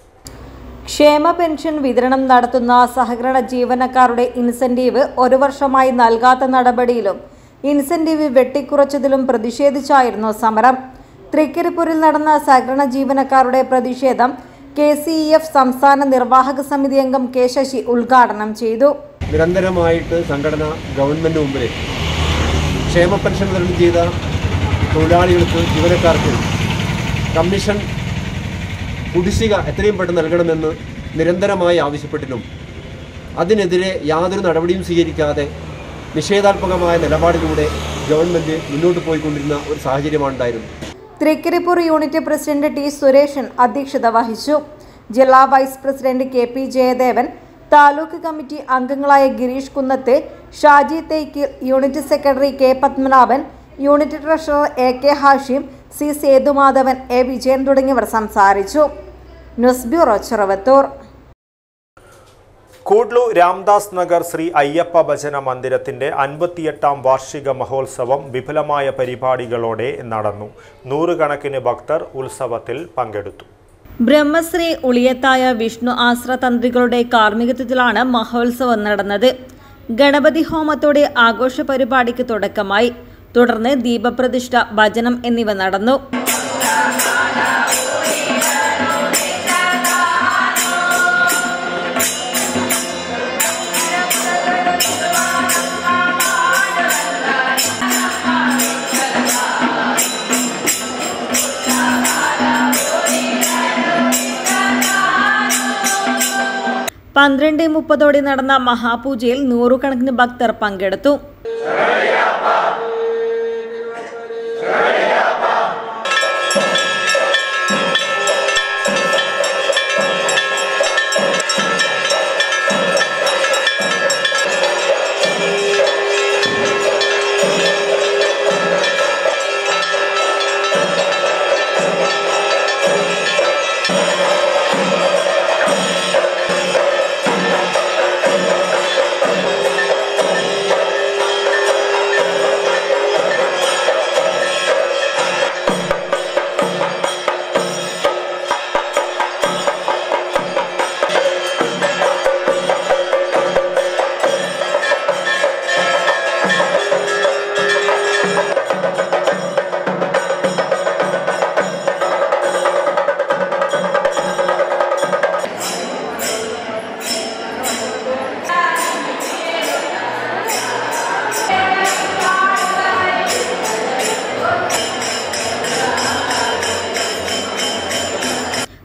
ക്ഷേമ പെൻഷൻ വിതരണം നടത്തുന്ന സഹകരണ ജീവനക്കാരുടെ ഇൻസെന്റീവ് ഒരു വർഷമായി നൽകാത്ത നടപടിയിലും ഇൻസെന്റീവ് വെട്ടിക്കുറച്ചതിലും പ്രതിഷേധിച്ചായിരുന്നു സമരം തൃക്കരിപ്പൂരിൽ നടന്ന സഹകരണ ജീവനക്കാരുടെ പ്രതിഷേധം കെ സി ഇ എഫ് സംസ്ഥാന നിർവാഹക സമിതി അംഗം കെ ശശി ഉദ്ഘാടനം ചെയ്തു നിരന്തരമായിട്ട് സംഘടന ഗവൺമെൻറ് മുമ്പിൽ ക്ഷേമ പെൻഷൻ വിതരണം ചെയ്ത തൊഴിലാളികൾക്ക് ജീവനക്കാർക്ക് കമ്മീഷൻ കുടിശ്ശിക എത്രയും പെട്ടെന്ന് നൽകണമെന്ന് നിരന്തരമായി ആവശ്യപ്പെട്ടിട്ടും അതിനെതിരെ യാതൊരു നടപടിയും സ്വീകരിക്കാതെ നിഷേധാത്മകമായ നിലപാടിലൂടെ ഗവൺമെൻറ് മുന്നോട്ട് പോയിക്കൊണ്ടിരുന്ന ഒരു സാഹചര്യമാണ് ഉണ്ടായിരുന്നത് Trikaripur unit president T Sureshan അധ്യക്ഷത വഹിച്ചു ജില്ലാ vice president K P Jayadevan taluk committee അംഗങ്ങളായ Girish Kunnath Shaji Thekkil unit secretary K Padmanabhan unit treasurer A K Hashim C Sethumadhavan A Vijayan തുടങ്ങിയവർ സംസാരിച്ചു ന്യൂസ് ബ്യൂറോ ചെറുവത്തൂർ കൂഡ്ലു രാംദാസ് നഗർ ശ്രീ അയ്യപ്പ ഭജന മന്ദിരത്തിന്റെ അൻപത്തിയെട്ടാം വാർഷിക മഹോത്സവം വിപുലമായ പരിപാടികളോടെ നടന്നു നൂറുകണക്കിന് ഭക്തർ ഉത്സവത്തിൽ പങ്കെടുത്തു ബ്രഹ്മശ്രീ ഉളിയത്തായ വിഷ്ണു ആശ്ര തന്ത്രികളുടെ കാർമ്മികത്വത്തിലാണ് മഹോത്സവം നടന്നത് ഗണപതി ഹോമത്തോടെ ആഘോഷ പരിപാടിക്ക് തുടക്കമായി തുടർന്ന് ദീപപ്രതിഷ്ഠ ഭജനം എന്നിവ നടന്നു പന്ത്രണ്ട് മുപ്പതോടെ നടന്ന മഹാപൂജയിൽ നൂറുകണക്കിന് ഭക്തർ പങ്കെടുത്തു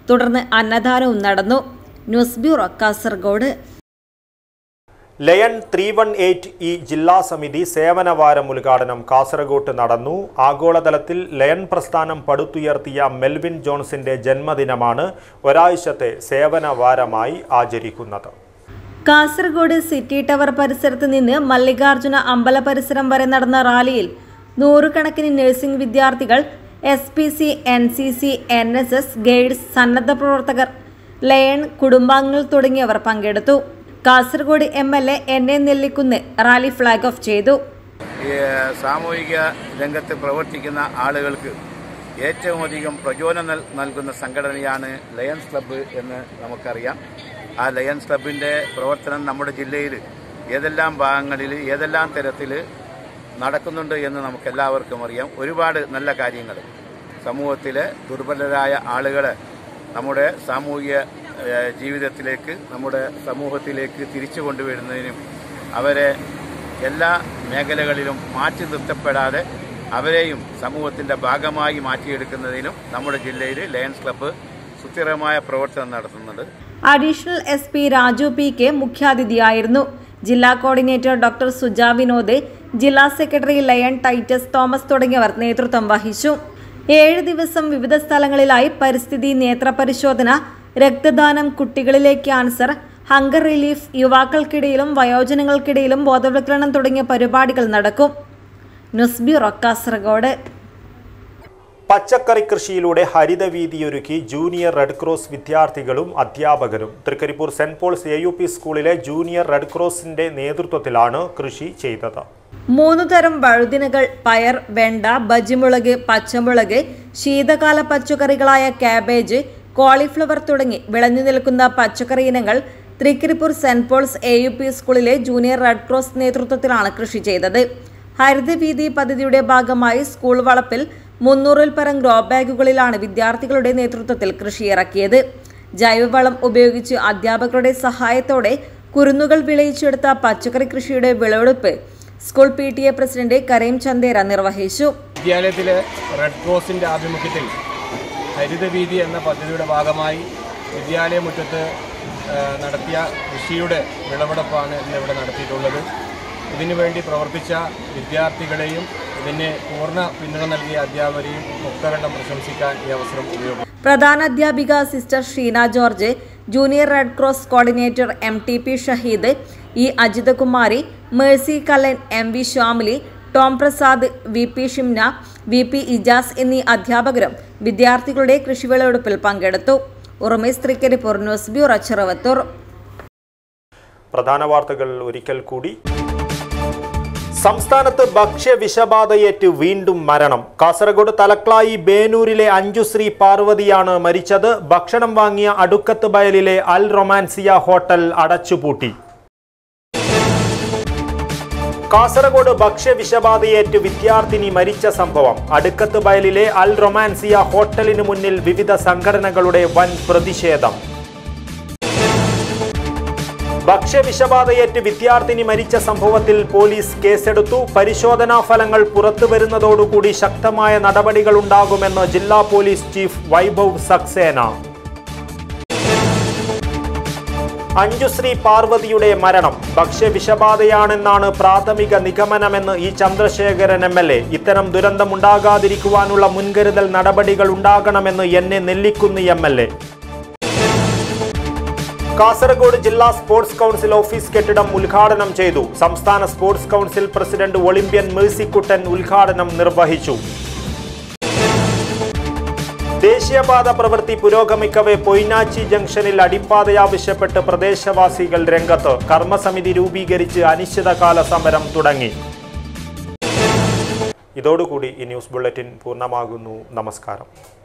തുടർന്ന് അന്നദാനവും നടന്നു news bureau Kasaragod Lion three one eight E ജില്ലാ സമിതി സേവനവാരം ഉദ്ഘാടനം കാസർഗോട്ട് നടന്നു ആഗോളതലത്തിൽ ലയൺ പ്രസ്ഥാനം പടുത്തുയർത്തിയ മെൽവിൻ ജോൺസിന്റെ ജന്മദിനമാണ് ഒരാഴ്ചത്തെ സേവനവാരമായി ആചരിക്കുന്നത് കാസർഗോഡ് സിറ്റി ടവർ പരിസരത്ത് നിന്ന് മല്ലികാർജുന അമ്പല പരിസരം വരെ നടന്ന റാലിയിൽ നൂറുകണക്കിന് നഴ്സിംഗ് വിദ്യാർത്ഥികൾ S P C N C C N S S guides സന്നദ്ധ പ്രവർത്തകർ ലയൺ കുടുംബാംഗങ്ങൾ തുടങ്ങിയവർ പങ്കെടുത്തു Kasaragod M L A N A Nellikunnu rally flag off ചെയ്തു ഈ സാമൂഹിക രംഗത്ത് പ്രവർത്തിക്കുന്ന ആളുകൾക്ക് ഏറ്റവും അധികം പ്രചോദനം നൽ- നൽകുന്ന സംഘടനയാണ് ലയൺസ് ക്ലബ്ബ് എന്ന് നമുക്കറിയാം ആ ലയൺസ് ക്ലബിൻ്റെ പ്രവർത്തനം നമ്മുടെ ജില്ലയിൽ ഏതെല്ലാം ഭാഗങ്ങളിൽ ഏതെല്ലാം തരത്തിൽ നടക്കുന്നുണ്ട് എന്ന് നമുക്കെല്ലാവർക്കും അറിയാം ഒരുപാട് നല്ല കാര്യങ്ങൾ സമൂഹത്തിലെ ദുർബലരായ ആളുകളെ നമ്മുടെ സാമൂഹിക ഏഹ്, ജീവിതത്തിലേക്ക് നമ്മുടെ സമൂഹത്തിലേക്ക് തിരിച്ചു കൊണ്ടുവരുന്നതിനും അവരെ എല്ലാ മേഖലകളിലും മാറ്റി നിർത്തപ്പെടാതെ അവരെയും സമൂഹത്തിൻ്റെ ഭാഗമായി മാറ്റിയെടുക്കുന്നതിനും നമ്മുടെ ജില്ലയിൽ ലയൺസ് ക്ലബ്ബ് സുസ്ഥിരമായ പ്രവർത്തനം നടത്തുന്നുണ്ട് additional S P Raju P K മുഖ്യാതിഥിയായിരുന്നു ജില്ലാ കോർഡിനേറ്റർ ഡോക്ടർ സുജ വിനോദ് ജില്ലാ സെക്രട്ടറി ലയൺ ടൈറ്റസ് തോമസ് തുടങ്ങിയവർ നേതൃത്വം വഹിച്ചു ഏഴ് ദിവസം വിവിധ സ്ഥലങ്ങളിലായി പരിസ്ഥിതി നേത്രപരിശോധന രക്തദാനം കുട്ടികളിലെ ക്യാൻസർ ഹങ്കർ റിലീഫ് യുവാക്കൾക്കിടയിലും വയോജനങ്ങൾക്കിടയിലും ബോധവൽക്കരണം തുടങ്ങിയ പരിപാടികൾ നടക്കും ന്യൂസ് ബ്യൂറോ കാസർഗോഡ് പച്ചക്കറി കൃഷിയിലൂടെ ഹരിതവീതിയൊരുക്കി ജൂനിയർ റെഡ് ക്രോസ് വിദ്യാർത്ഥികളും അധ്യാപകരും Trikaripur saint Paul's A U P സ്കൂളിലെ ജൂനിയർ റെഡ് ക്രോസിന്റെ നേതൃത്വത്തിലാണ് കൃഷി ചെയ്തത് മൂന്ന് തരം വഴുതിനകൾ പയർ വെണ്ട ബജിമുളക് പച്ചമുളക് ശീതകാല പച്ചക്കറികളായ കാബേജ് കോളിഫ്ലവർ തുടങ്ങി വിളഞ്ഞു നിൽക്കുന്ന പച്ചക്കറി ഇനങ്ങൾ Trikaripur saint Paul's A U P സ്കൂളിലെ ജൂനിയർ റെഡ് ക്രോസ് നേതൃത്വത്തിലാണ് കൃഷി ചെയ്തത് ഹരിതവീതി പദ്ധതിയുടെ ഭാഗമായി സ്കൂൾ വളപ്പിൽ മുന്നൂറിൽ പരം ഗ്രോ ബാഗുകളിലാണ് വിദ്യാർത്ഥികളുടെ നേതൃത്വത്തിൽ കൃഷി ഇറക്കിയത് ജൈവവളം ഉപയോഗിച്ച് അധ്യാപകരുടെ സഹായത്തോടെ കുരുന്നുകൾ വിളയിച്ചെടുത്ത പച്ചക്കറി കൃഷിയുടെ വിളവെടുപ്പ് school P T A president Kareem Chandera നിർവഹിച്ചു വിദ്യാലയത്തിലെ റെഡ് ക്രോസിൻ്റെ ആഭിമുഖ്യത്തിൽ ഹരിതവീതി എന്ന പദ്ധതിയുടെ ഭാഗമായി വിദ്യാലയ മുറ്റത്ത് ആ, നടത്തിയ കൃഷിയുടെ വിളവെടുപ്പാണ് ഇന്നിവിടെ നടത്തിയിട്ടുള്ളത് ഇതിനു വേണ്ടി പ്രവർത്തിച്ച വിദ്യാർത്ഥികളെയും ഇതിന് പൂർണ്ണ പിന്തുണ നൽകിയ അധ്യാപകരെയും മുക്തകണ്ഠം പ്രശംസിക്കാൻ ഈ അവസരം ഉപയോഗിക്കും പ്രധാന അധ്യാപിക sister Sheena George junior red cross coordinator M T P Shaheed E Ajithakumari Mercy Kallan M V Shyamili Tom Prasad V P Shimna V P Ijas എന്നീ അധ്യാപകരും വിദ്യാർത്ഥികളുടെ കൃഷിവിളവെടുപ്പിൽ പങ്കെടുത്തു ഉറമേസ് തൃക്കരിപ്പൂർ ന്യൂസ് ബ്യൂറോ ചെറുവത്തൂർ പ്രധാന വാർത്തകൾ ഒരിക്കൽ കൂടി സംസ്ഥാനത്ത് ഭക്ഷ്യവിഷബാധയേറ്റ് വീണ്ടും മരണം കാസർഗോഡ് തലക്ലായി ബേനൂരിലെ അഞ്ജുശ്രീ പാർവതിയാണ് മരിച്ചത് ഭക്ഷണം വാങ്ങിയ അടുക്കത്ത് ബയലിലെ അൽ റൊമാൻസിയ ഹോട്ടൽ അടച്ചുപൂട്ടി കാസർഗോഡ് ഭക്ഷ്യവിഷബാധയേറ്റ് വിദ്യാർത്ഥിനി മരിച്ച സംഭവം അടുക്കത്ത് ബയലിലെ അൽ റൊമാൻസിയ ഹോട്ടലിന് മുന്നിൽ വിവിധ സംഘടനകളുടെ വൻ പ്രതിഷേധം ഭക്ഷ്യവിഷബാധയേറ്റ് വിദ്യാർത്ഥിനി മരിച്ച സംഭവത്തിൽ പോലീസ് കേസെടുത്തു പരിശോധനാ ഫലങ്ങൾ പുറത്തുവരുന്നതോടുകൂടി ശക്തമായ നടപടികൾ ഉണ്ടാകുമെന്ന് ജില്ലാ പോലീസ് ചീഫ് വൈഭവ് സക്സേന അഞ്ജുശ്രീ പാർവതിയുടെ മരണം ഭക്ഷ്യവിഷബാധയാണെന്നാണ് പ്രാഥമിക നിഗമനമെന്ന് E Chandrasekharan M L A ഇത്തരം ദുരന്തമുണ്ടാകാതിരിക്കുവാനുള്ള മുൻകരുതൽ നടപടികൾ ഉണ്ടാകണമെന്ന് N A Nellikunnu M L A Kasaragod ജില്ലാ സ്പോർട്സ് കൗൺസിൽ ഓഫീസ് കെട്ടിടം ഉദ്ഘാടനം ചെയ്തു സംസ്ഥാന sports council president Olympian Mercykuttan ഉദ്ഘാടനം നിർവഹിച്ചു ദേശീയപാത പ്രവൃത്തി പുരോഗമിക്കവെ പൊയ്നാച്ചി ജംഗ്ഷനിൽ അടിപ്പാതയാവശ്യപ്പെട്ട് പ്രദേശവാസികൾ രംഗത്ത് കർമ്മസമിതി രൂപീകരിച്ച് അനിശ്ചിതകാല സമരം തുടങ്ങി ഇതോടുകൂടി ഈ ന്യൂസ് ബുള്ളറ്റിൻ പൂർണ്ണമാകുന്നു നമസ്കാരം